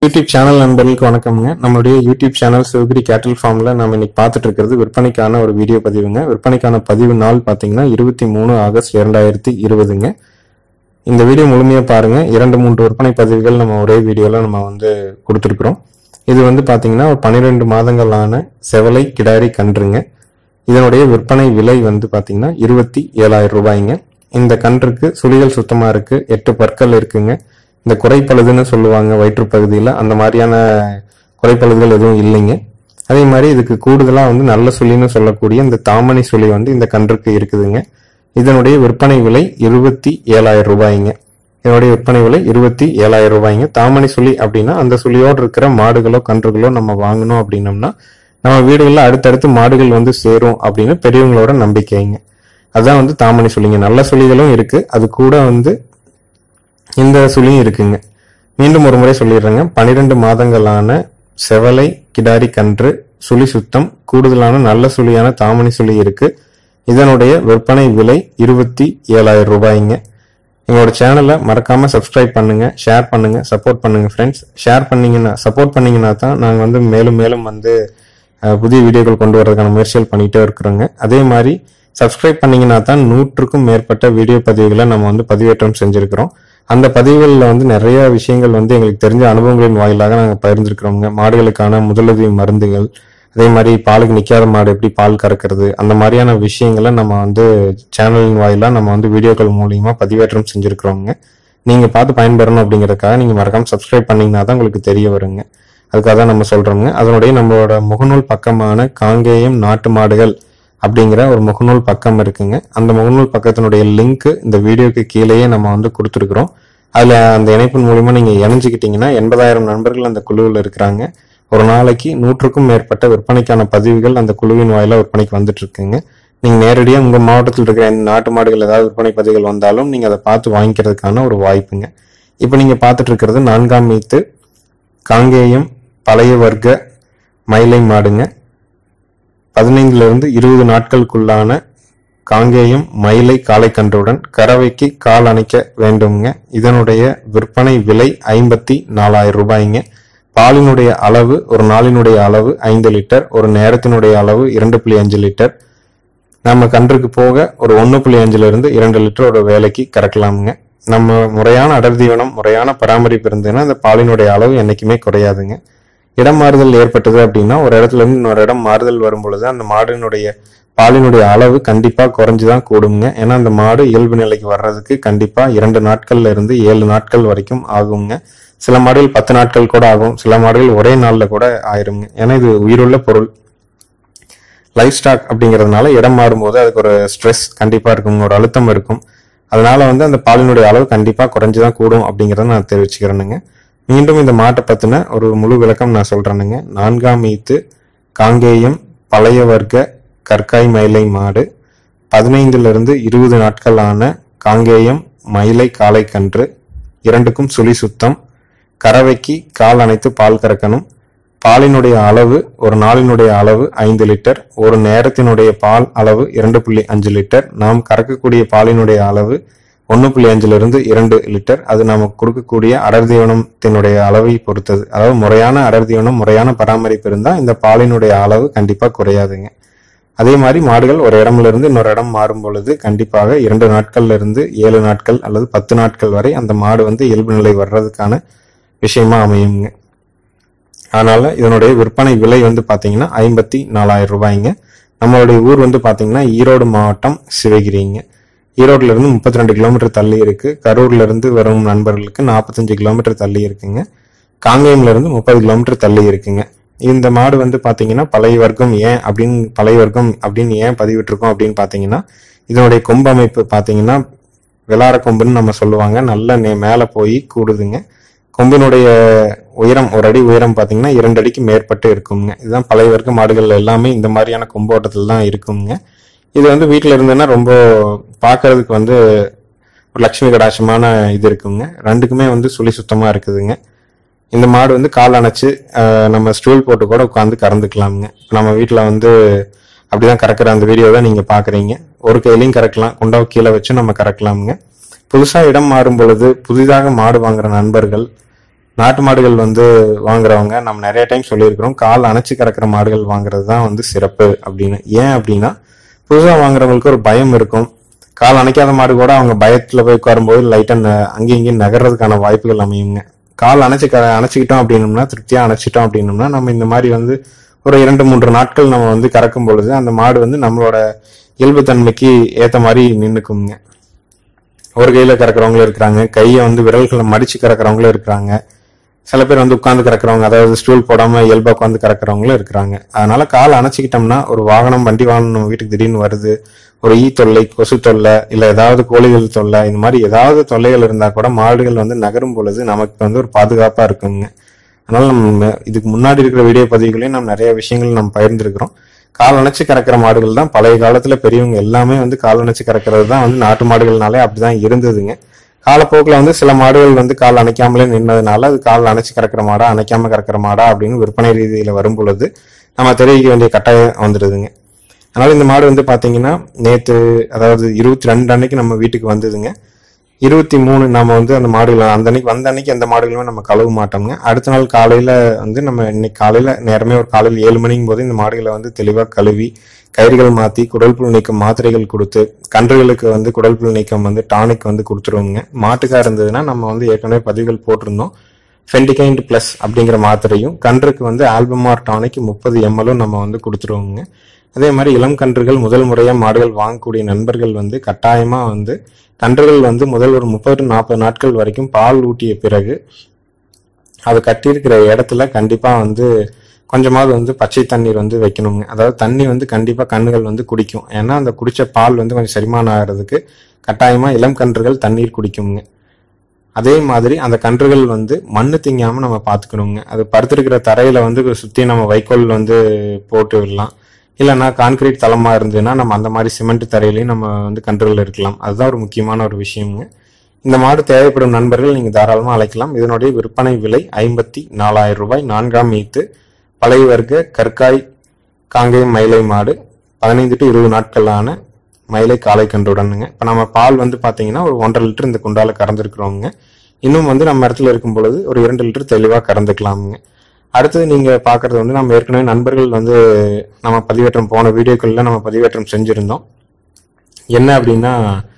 YouTube channel நண்பர்களுக்கு வணக்கம்ங்க நம்மளுடைய யூடியூப் சேனல் சிவகிரி கேட்டில் ஃபார்ம்ல நம்ம இன்னைக்கு பார்த்துட்டு இருக்கிறது விற்பனைக்கான ஒரு வீடியோ பதிவுங்க விற்பனைக்கான பதிவு நாள் பார்த்தீங்கன்னா இருபத்தி மூணு ஆகஸ்ட் இரண்டாயிரத்தி இருபதுங்க இந்த வீடியோ முழுமையாக பாருங்க இரண்டு மூன்று விற்பனை பதிவுகள் நம்ம ஒரே வீடியோல நம்ம வந்து கொடுத்துருக்குறோம் இது வந்து பார்த்தீங்கன்னா ஒரு பன்னிரெண்டு மாதங்களான செவலை கிடாரி கன்றுங்க இதனுடைய விற்பனை விலை வந்து பார்த்தீங்கன்னா இருபத்தி ஏழாயிரம் ரூபாய்ங்க இந்த கன்றுக்கு சுழிகள் சுத்தமா இருக்கு எட்டு பற்கள் இருக்குங்க இந்த குறைப்பழுதுன்னு சொல்லுவாங்க வயிற்றுப்பகுதியில் அந்த மாதிரியான குறைப்பழுதுகள் எதுவும் இல்லைங்க அதே மாதிரி இதுக்கு கூடுதலாக வந்து நல்ல சுழின்னு சொல்லக்கூடிய இந்த தாமணி சுழி வந்து இந்த கன்றுக்கு இருக்குதுங்க இதனுடைய விற்பனை விலை இருபத்தி ஏழாயிரம் ரூபாய்ங்க இதனுடைய விற்பனை விலை இருபத்தி ஏழாயிரம் ரூபாய்ங்க தாமணி சுழி அப்படின்னா அந்த சுழியோடு இருக்கிற மாடுகளோ கன்றுகளோ நம்ம வாங்கணும் அப்படின்னம்னா நம்ம வீடுகளில் அடுத்தடுத்து மாடுகள் வந்து சேரும் அப்படின்னு பெரியவங்களோட நம்பிக்கைங்க அதான் வந்து தாமணி சுழிங்க நல்ல சுழிகளும் இருக்கு அது கூட வந்து இந்த சுழியும் இருக்குங்க மீண்டும் ஒரு முறை சொல்லிடுறேங்க பனிரெண்டு மாதங்களான செவலை கிடாரி கன்று சுழி சுத்தம் கூடுதலான நல்ல சுழியான தாமணி சுழி இருக்கு இதனுடைய விற்பனை விலை இருபத்தி ஏழாயிரம் ரூபாய்ங்க எங்களோட சேனலை மறக்காம சப்ஸ்கிரைப் பண்ணுங்க ஷேர் பண்ணுங்க சப்போர்ட் பண்ணுங்க ஃப்ரெண்ட்ஸ் ஷேர் பண்ணீங்கன்னா சப்போர்ட் பண்ணீங்கன்னா தான் நாங்கள் வந்து மேலும் மேலும் வந்து அஹ், புதிய வீடியோக்கள் கொண்டு வரதுக்கான முயற்சிகள் பண்ணிட்டே இருக்கிறோங்க அதே மாதிரி சப்ஸ்கிரைப் பண்ணீங்கன்னா தான் நூற்றுக்கும் மேற்பட்ட வீடியோ பதிவுகளை நம்ம வந்து பதிவேற்றம் செஞ்சிருக்கிறோம் அந்த பதிவுகளில் வந்து நிறைய விஷயங்கள் வந்து எங்களுக்கு தெரிஞ்ச அனுபவங்களின் வாயிலாக நாங்கள் பகிர்ந்துருக்கிறோங்க மாடுகளுக்கான முதலுதவி மருந்துகள் அதே மாதிரி பாலுக்கு நிற்காத மாடு எப்படி பால் கறக்கிறது அந்த மாதிரியான விஷயங்களை நம்ம வந்து சேனலின் வாயிலாக நம்ம வந்து வீடியோக்கள் மூலியமா பதிவேற்றம் செஞ்சுருக்கிறோங்க நீங்க பார்த்து பயன்பெறணும் அப்படிங்கறதுக்காக நீங்க மறக்காம சப்ஸ்கிரைப் பண்ணீங்கன்னா தான் உங்களுக்கு தெரிய வருங்க அதுக்காக தான் நம்ம சொல்றோங்க அதனுடைய நம்மளோட முகநூல் பக்கமான காங்கேயம் நாட்டு மாடுகள் அப்படிங்கிற ஒரு முகநூல் பக்கம் இருக்குங்க அந்த முகநூல் பக்கத்தினுடைய லிங்க் இந்த வீடியோக்கு கீழேயே நம்ம வந்து கொடுத்துருக்குறோம் அதுல அந்த இணைப்பின் மூலியமா நீங்க இணைஞ்சுக்கிட்டீங்கன்னா எண்பதாயிரம் நண்பர்கள் அந்த குழுவில் இருக்கிறாங்க ஒரு நாளைக்கு நூற்றுக்கும் மேற்பட்ட விற்பனைக்கான பதிவுகள் அந்த குழுவின் வாயிலா விற்பனைக்கு வந்துட்டு இருக்குங்க நீங்க நேரடியா உங்க மாவட்டத்தில் இருக்கிற எந்த நாட்டு மாடுகள் ஏதாவது விற்பனை பதிவுகள் வந்தாலும் நீங்க அதை பார்த்து வாங்கிக்கிறதுக்கான ஒரு வாய்ப்புங்க இப்போ நீங்க பார்த்துட்டு இருக்கிறது நான்காம் மீத்து காங்கேயம் பழைய வர்க்க மயிலை மாடுங்க பதினைந்துல இருந்து இருபது நாட்களுக்குள்ளான காங்கேயம் மயிலை காளைக்கன்றுடன் கறவைக்கு கால் அணைக்க வேண்டுங்க இதனுடைய விற்பனை விலை ஐம்பத்தி நாலாயிரம் ரூபாய்ங்க பாலினுடைய அளவு ஒரு நாளினுடைய அளவு ஐந்து லிட்டர் ஒரு நேரத்தினுடைய அளவு இரண்டு புள்ளி அஞ்சு லிட்டர் நம்ம கன்றுக்கு போக ஒரு ஒன்று புள்ளி அஞ்சுல இருந்து இரண்டு லிட்டர் ஒரு வேலைக்கு கறக்கலாமுங்க நம்ம முறையான அடர் தீவனம் முறையான பராமரிப்பு இருந்ததுன்னா அந்த பாலினுடைய அளவு என்னைக்குமே குறையாதுங்க இடம் மாறுதல் ஏற்பட்டது அப்படின்னா ஒரு இடத்துல இருந்து இன்னொரு இடம் மாறுதல் வரும் பொழுது அந்த மாடினுடைய பாலினுடைய அளவு கண்டிப்பா குறைஞ்சுதான் கூடுங்க ஏன்னா அந்த மாடு இயல்பு நிலைக்கு வர்றதுக்கு கண்டிப்பா இரண்டு நாட்கள்ல இருந்து ஏழு நாட்கள் வரைக்கும் ஆகுங்க சில மாடுகள் பத்து நாட்கள் கூட ஆகும் சில மாடுகள் ஒரே நாள்ல கூட ஆயிருங்க ஏன்னா இது உயிருள்ள பொருள் லைஃப் ஸ்டாக் அப்படிங்கிறதுனால இடம் மாறும்போது அதுக்கு ஒரு ஸ்ட்ரெஸ் கண்டிப்பா இருக்கும் ஒரு அழுத்தம் இருக்கும் அதனால வந்து அந்த பாலினுடைய அளவு கண்டிப்பா குறைஞ்சுதான் கூடும் அப்படிங்கறத நான் தெரிவிச்சுக்கிறேனுங்க மீண்டும் இந்த மாட்டை பத்தின ஒரு முழு விளக்கம் நான் சொல்றேனுங்க நான்காம் ஈத்து காங்கேயம் பழைய வர்க்க கற்காய் மயிலை மாடு பதினைந்துல இருந்து இருபது நாட்களான காங்கேயம் மயிலை காளை கன்று இரண்டுக்கும் சுழி சுத்தம் கறவைக்கு கால் அணைத்து பால் கறக்கணும் பாலினுடைய அளவு ஒரு நாளினுடைய அளவு ஐந்து லிட்டர் ஒரு நேரத்தினுடைய பால் அளவு இரண்டு புள்ளி அஞ்சு லிட்டர் நாம் கறக்கக்கூடிய பாலினுடைய அளவு ஒன்று புள்ளி அஞ்சுல இருந்து இரண்டு லிட்டர் அது நமக்கு கொடுக்கக்கூடிய அடர் தீவனத்தினுடைய அளவை பொறுத்தது அதாவது முறையான அடர் தீவனம் முறையான பராமரிப்பு இருந்தால் இந்த பாலினுடைய அளவு கண்டிப்பா குறையாதுங்க அதே மாதிரி மாடுகள் ஒரு இடம்ல இருந்து இன்னொரு இடம் மாறும் பொழுது கண்டிப்பாக இரண்டு நாட்கள்ல இருந்து ஏழு நாட்கள் அல்லது பத்து நாட்கள் வரை அந்த மாடு வந்து இயல்பு நிலை வர்றதுக்கான விஷயமா அமையுங்க அதனால இதனுடைய விற்பனை விலை வந்து பாத்தீங்கன்னா ஐம்பத்தி நாலாயிரம் ரூபாய்ங்க நம்மளுடைய ஊர் வந்து பாத்தீங்கன்னா ஈரோடு மாவட்டம் சிவகிரிங்க ஈரோட்ல இருந்து முப்பத்தி ரெண்டு கிலோமீட்டர் தள்ளி இருக்கு கரூர்ல இருந்து வரும் நண்பர்களுக்கு நாற்பத்தஞ்சு கிலோமீட்டர் தள்ளி இருக்குங்க காங்கேயம்ல இருந்து முப்பது கிலோமீட்டர் தள்ளி இருக்குங்க இந்த மாடு வந்து பாத்தீங்கன்னா பழைய வர்க்கம் ஏன் அப்படின்னு பழைய வர்க்கம் அப்படின்னு ஏன் பதிவிட்டிருக்கோம் அப்படின்னு பாத்தீங்கன்னா இதனுடைய கொம்பு அமைப்பு பாத்தீங்கன்னா விளார கொம்புன்னு நம்ம சொல்லுவாங்க நல்ல நே- மேல போய் கூடுதுங்க கொம்பினுடைய உயரம் ஒரு அடி உயரம் பாத்தீங்கன்னா இரண்டு அடிக்கு மேற்பட்டு இருக்குங்க இதுதான் பழைய வர்க்க மாடுகள் எல்லாமே இந்த மாதிரியான கொம்போட்டத்தில் தான் இருக்குங்க இது வந்து வீட்டில் இருந்ததுன்னா ரொம்ப பார்க்கறதுக்கு வந்து ஒரு லட்சுமி கடாட்சமான இது இருக்குங்க ரெண்டுக்குமே வந்து சுழி சுத்தமா இருக்குதுங்க இந்த மாடு வந்து கால் அணைச்சு ஆஹ், நம்ம ஸ்டூல் போட்டு கூட உட்காந்து கறந்துக்கலாமுங்க இப்ப நம்ம வீட்டில் வந்து அப்படிதான் கறக்கிற அந்த வீடியோ தான் நீங்க பாக்குறீங்க ஒரு கையிலையும் கறக்கலாம் குண்டாவை கீழே வச்சு நம்ம கறக்கலாமுங்க புதுசா இடம் மாறும் பொழுது புதிதாக மாடு வாங்குற நண்பர்கள் நாட்டு மாடுகள் வந்து வாங்குறவங்க நம்ம நிறைய டைம் சொல்லியிருக்கிறோம் கால் அணைச்சு கறக்கிற மாடுகள் வாங்குறது தான் வந்து சிறப்பு அப்படின்னு ஏன் அப்படின்னா புதுசாக வாங்குறவங்களுக்கு ஒரு பயம் இருக்கும் கால் அணைக்காத மாடு கூட அவங்க பயத்துல போய் உட்காரும்போது லைட்டா ந- அங்கேயும் இங்கேயும் நகர்றதுக்கான வாய்ப்புகள் அமையுங்க கால் அணைச்சு க அணைச்சிக்கிட்டோம் அப்படின்னம்னா திருப்தியா அணைச்சிட்டோம் அப்படின்னம்னா நம்ம இந்த மாதிரி வந்து ஒரு இரண்டு மூன்று நாட்கள் நம்ம வந்து கறக்கும் பொழுது அந்த மாடு வந்து நம்மளோட இயல்பு தன்மைக்கு ஏத்த மாதிரி நின்னுக்குங்க ஒரு கையில கறக்குறவங்களும் இருக்கிறாங்க கையை வந்து விரல்களை மடிச்சு கறக்குறவங்களும் இருக்கிறாங்க சில பேர் வந்து உட்கார்ந்து கறக்குறவங்க அதாவது ஸ்டூல் போடாம இயல்பா உட்காந்து கறக்குறவங்களும் இருக்கிறாங்க அதனால கால் அணைச்சிக்கிட்டோம்னா ஒரு வாகனம் வண்டி வாகனம் நம்ம வீட்டுக்கு திடீர்னு வருது ஒரு ஈ தொல்லை கொசு தொல்லை இல்ல ஏதாவது கோழிகள் தொல்லை இந்த மாதிரி ஏதாவது தொல்லைகள் இருந்தா கூட மாடுகள் வந்து நகரும் பொழுது நமக்கு வந்து ஒரு பாதுகாப்பா இருக்குங்க அதனால நம்ம இதுக்கு முன்னாடி இருக்கிற வீடியோ பதிவுகளையும் நம்ம நிறைய விஷயங்கள் நம்ம பகிர்ந்திருக்கிறோம் கால் அணைச்சு கறக்கிற மாடுகள் தான் பழைய காலத்துல பெரியவங்க எல்லாமே வந்து கால் அணைச்சு கறக்கிறது தான் வந்து நாட்டு மாடுகள்னாலே அப்படிதான் இருந்ததுங்க காலப்போக்கில் வந்து சில மாடுகள் வந்து கால் அணைக்காமலே நின்னதுனால அது கால் அணைச்சு கறக்கிற மாடா அணைக்காம கறக்கிற மாடா அப்படின்னு விற்பனை ரீதியில வரும் பொழுது நம்ம தெரிவிக்க வேண்டிய கட்டாயம் வந்துடுதுங்க அதனால இந்த மாடு வந்து பாத்தீங்கன்னா நேத்து அதாவது இருபத்தி ரெண்டு அன்னைக்கு நம்ம வீட்டுக்கு வந்ததுங்க இருபத்தி மூணு நம்ம வந்து அந்த மாடுகளை அந்த அன்னைக்கு வந்த அன்னைக்கு எந்த மாடுகளுமே நம்ம கழுவ மாட்டோம்ங்க அடுத்த நாள் காலையில வந்து நம்ம இன்னைக்கு காலையில நேரமே ஒரு காலையில் ஏழு மணிக்கும் போது இந்த மாடுகளை வந்து தெளிவா கழுவி கயிறுகள் மாத்தி குடல் புல் நீக்கம் மாத்திரைகள் கொடுத்து கன்றுகளுக்கு வந்து குடல் புல் நீக்கம் வந்து டானிக் வந்து கொடுத்துருவோங்க மாட்டுக்கா இருந்ததுன்னா நம்ம வந்து ஏற்கனவே பதிவுகள் போட்டிருந்தோம் ஃபென்டிகைண்ட் பிளஸ் அப்படிங்கிற மாத்திரையும் கன்றுக்கு வந்து ஆல்பமார் டானிக் முப்பது எம்எல்லும் நம்ம வந்து கொடுத்துருவோங்க அதே மாதிரி இளம் கன்றுகள் முதல் முறையா மாடுகள் வாங்கக்கூடிய நண்பர்கள் வந்து கட்டாயமா வந்து கன்றுகள் வந்து முதல் ஒரு முப்பது நாற்பது நாட்கள் வரைக்கும் பால் ஊட்டிய பிறகு அது கட்டியிருக்கிற இடத்துல கண்டிப்பா வந்து கொஞ்சமாவது வந்து பச்சை தண்ணீர் வந்து வைக்கணுங்க அதாவது தண்ணி வந்து கண்டிப்பா கண்ணுகள் வந்து குடிக்கும் ஏன்னா அந்த குடிச்ச பால் வந்து கொஞ்சம் செரிமானம் ஆகிறதுக்கு கட்டாயமா இளம் கன்றுகள் தண்ணீர் குடிக்குங்க அதே மாதிரி அந்த கன்றுகள் வந்து மண்ணு திங்காம நம்ம பாத்துக்கணுங்க அது படுத்திருக்கிற தரையில வந்து சுத்தி நம்ம வைக்கோல் வந்து போட்டு விடலாம் இல்லைன்னா கான்கிரீட் தளமா இருந்ததுன்னா நம்ம அந்த மாதிரி சிமெண்ட் தரையிலையும் நம்ம வந்து கன்றுகள் இருக்கலாம் அதுதான் ஒரு முக்கியமான ஒரு விஷயம்ங்க இந்த மாடு தேவைப்படும் நண்பர்கள் நீங்க தாராளமா அழைக்கலாம் இதனுடைய விற்பனை விலை ஐம்பத்தி நாலாயிரம் ரூபாய் நான்காம் ஈத்து பழைய வர்க்க கற்காய் காங்கேயம் மயிலை மாடு பதினைந்து டு இருபது நாட்களான மயிலை காளை கன்றுடனுங்க இப்போ நம்ம பால் வந்து பார்த்தீங்கன்னா ஒரு ஒன்றரை லிட்டர் இந்த குண்டால கறந்துருக்குறோங்க இன்னும் வந்து நம்ம இடத்துல இருக்கும் பொழுது ஒரு இரண்டு லிட்டர் தெளிவாக கறந்துக்கலாமுங்க அடுத்தது நீங்க பார்க்கறது வந்து நம்ம ஏற்கனவே நண்பர்கள் வந்து நம்ம பதிவேற்றம் போன வீடியோக்கள்ல நம்ம பதிவேற்றம் செஞ்சிருந்தோம் என்ன அப்படின்னா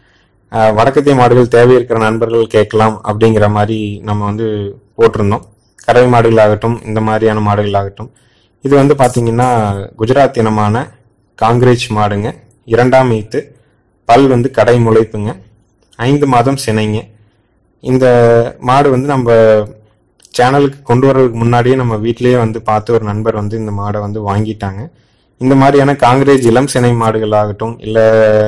அஹ், வடக்கத்திய மாடுகள் தேவை இருக்கிற நண்பர்கள் கேட்கலாம் அப்படிங்கிற மாதிரி நம்ம வந்து போட்டிருந்தோம் கறவை மாடுகள் ஆகட்டும் இந்த மாதிரியான மாடுகள் ஆகட்டும் இது வந்து பாத்தீங்கன்னா குஜராத் இனமான காங்கிரேஜ் மாடுங்க இரண்டாம் ஈத்து பல் வந்து கடை முளைப்புங்க ஐந்து மாதம் சினைங்க இந்த மாடு வந்து நம்ம சேனலுக்கு கொண்டு வர்றதுக்கு முன்னாடியே நம்ம வீட்டிலேயே வந்து பார்த்து ஒரு நண்பர் வந்து இந்த மாடை வந்து வாங்கிட்டாங்க இந்த மாதிரியான காங்கிரேஜ் இளம் சினை மாடுகள் ஆகட்டும் இல்ல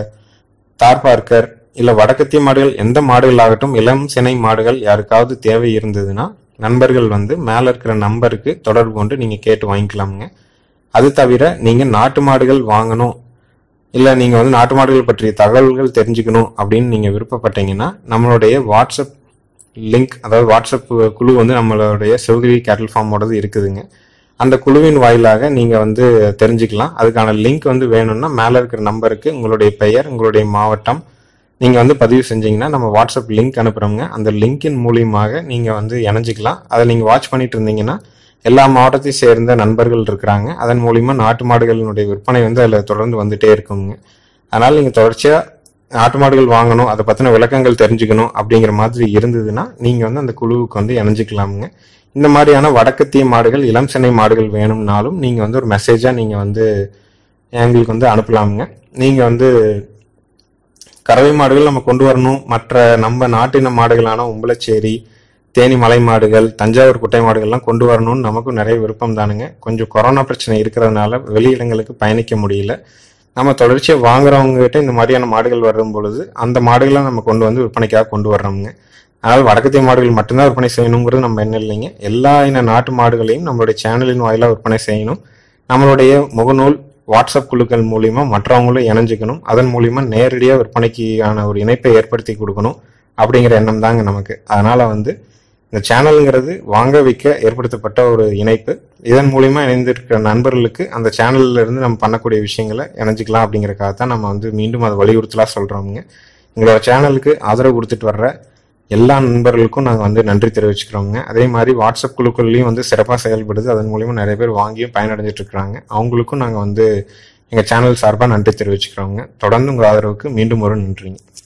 தார்பார்க்கர் இல்ல வடக்கத்திய மாடுகள் எந்த மாடுகள் ஆகட்டும் இளம் சினை மாடுகள் யாருக்காவது தேவை இருந்ததுன்னா நண்பர்கள் வந்து மேல இருக்கிற நம்பருக்கு தொடர்பு கொண்டு நீங்க கேட்டு வாங்கிக்கலாமுங்க அது தவிர நீங்க நாட்டு மாடுகள் வாங்கணும் இல்ல நீங்க வந்து நாட்டு மாடுகள் பற்றிய தகவல்கள் தெரிஞ்சுக்கணும் அப்படின்னு நீங்க விருப்பப்பட்டீங்கன்னா நம்மளுடைய வாட்ஸ்அப் லிங்க் அதாவது வாட்ஸ்அப் குழு வந்து நம்மளுடைய சிவகிரி கேட்டல் ஃபார்மோடது இருக்குதுங்க அந்த குழுவின் வாயிலாக நீங்க வந்து தெரிஞ்சுக்கலாம் அதுக்கான லிங்க் வந்து வேணும்னா மேல இருக்கிற நம்பருக்கு உங்களுடைய பெயர் உங்களுடைய மாவட்டம் நீங்க வந்து பதிவு செஞ்சீங்கன்னா நம்ம வாட்ஸ்அப் லிங்க் அனுப்புறோங்க அந்த லிங்கின் மூலியமாக நீங்க வந்து இணைஞ்சிக்கலாம் அதை நீங்க வாட்ச் பண்ணிட்டு இருந்தீங்கன்னா எல்லா மாவட்டத்தையும் சேர்ந்த நண்பர்கள் இருக்கிறாங்க அதன் மூலியமா நாட்டு மாடுகளினுடைய விற்பனை வந்து அதில் தொடர்ந்து வந்துட்டே இருக்குங்க அதனால நீங்க தொடர்ச்சியா நாட்டு மாடுகள் வாங்கணும் அதை பத்தின விளக்கங்கள் தெரிஞ்சுக்கணும் அப்படிங்கிற மாதிரி இருந்ததுன்னா நீங்க வந்து அந்த குழுவுக்கு வந்து இணைஞ்சிக்கலாமுங்க இந்த மாதிரியான வடக்கத்திய மாடுகள் இளம் சென்னை மாடுகள் வேணும்னாலும் நீங்க வந்து ஒரு மெசேஜா நீங்க வந்து எங்களுக்கு வந்து அனுப்பலாமுங்க நீங்க வந்து கறவை மாடுகள் நம்ம கொண்டு வரணும் மற்ற நம்ம நாட்டின மாடுகளான உம்பளச்சேரி தேனி மலை மாடுகள் தஞ்சாவூர் குட்டை மாடுகள்லாம் கொண்டு வரணும்னு நமக்கும் நிறைய விருப்பம் தானுங்க கொஞ்சம் கொரோனா பிரச்சனை இருக்கிறதுனால வெளியிடங்களுக்கு பயணிக்க முடியல நம்ம தொடர்ச்சியாக வாங்குறவங்க கிட்ட இந்த மாதிரியான மாடுகள் வரும் பொழுது அந்த மாடுகளை நம்ம கொண்டு வந்து விற்பனைக்காக கொண்டு வர்றோமுங்க அதனால் வடக்கத்திய மாடுகள் மட்டும்தான் விற்பனை செய்யணுங்கிறது நம்ம என்ன இல்லைங்க எல்லா இன நாட்டு மாடுகளையும் நம்மளுடைய சேனலின் வாயிலாக விற்பனை செய்யணும் நம்மளுடைய முகநூல் வாட்ஸ்அப் குழுக்கள் மூலியமா மற்றவங்களும் இணைஞ்சுக்கணும் அதன் மூலியமா நேரடியாக விற்பனைக்கான ஒரு இணைப்பை ஏற்படுத்தி கொடுக்கணும் அப்படிங்கிற எண்ணம் தாங்க நமக்கு அதனால வந்து இந்த சேனலுங்கிறது வாங்க வைக்க ஏற்படுத்தப்பட்ட ஒரு இணைப்பு இதன் மூலியமா இணைந்திருக்கிற நண்பர்களுக்கு அந்த சேனல்ல இருந்து நம்ம பண்ணக்கூடிய விஷயங்களை இணைஞ்சிக்கலாம் அப்படிங்கறக்காக தான் நம்ம வந்து மீண்டும் அதை வலியுறுத்தலா சொல்றோமுங்க எங்களோட சேனலுக்கு ஆதரவு கொடுத்துட்டு வர்ற எல்லா நண்பர்களுக்கும் நாங்கள் வந்து நன்றி தெரிவிச்சுக்கிறோங்க அதே மாதிரி வாட்ஸ்அப் குழுக்கள்லையும் வந்து சிறப்பாக செயல்படுது அதன் மூலியமா நிறைய பேர் வாங்கியும் பயனடைஞ்சிட்டு இருக்கிறாங்க அவங்களுக்கும் நாங்கள் வந்து எங்கள் சேனல் சார்பாக நன்றி தெரிவிச்சுக்கிறோங்க தொடர்ந்து உங்கள் ஆதரவுக்கு மீண்டும் ஒரு நன்றிங்க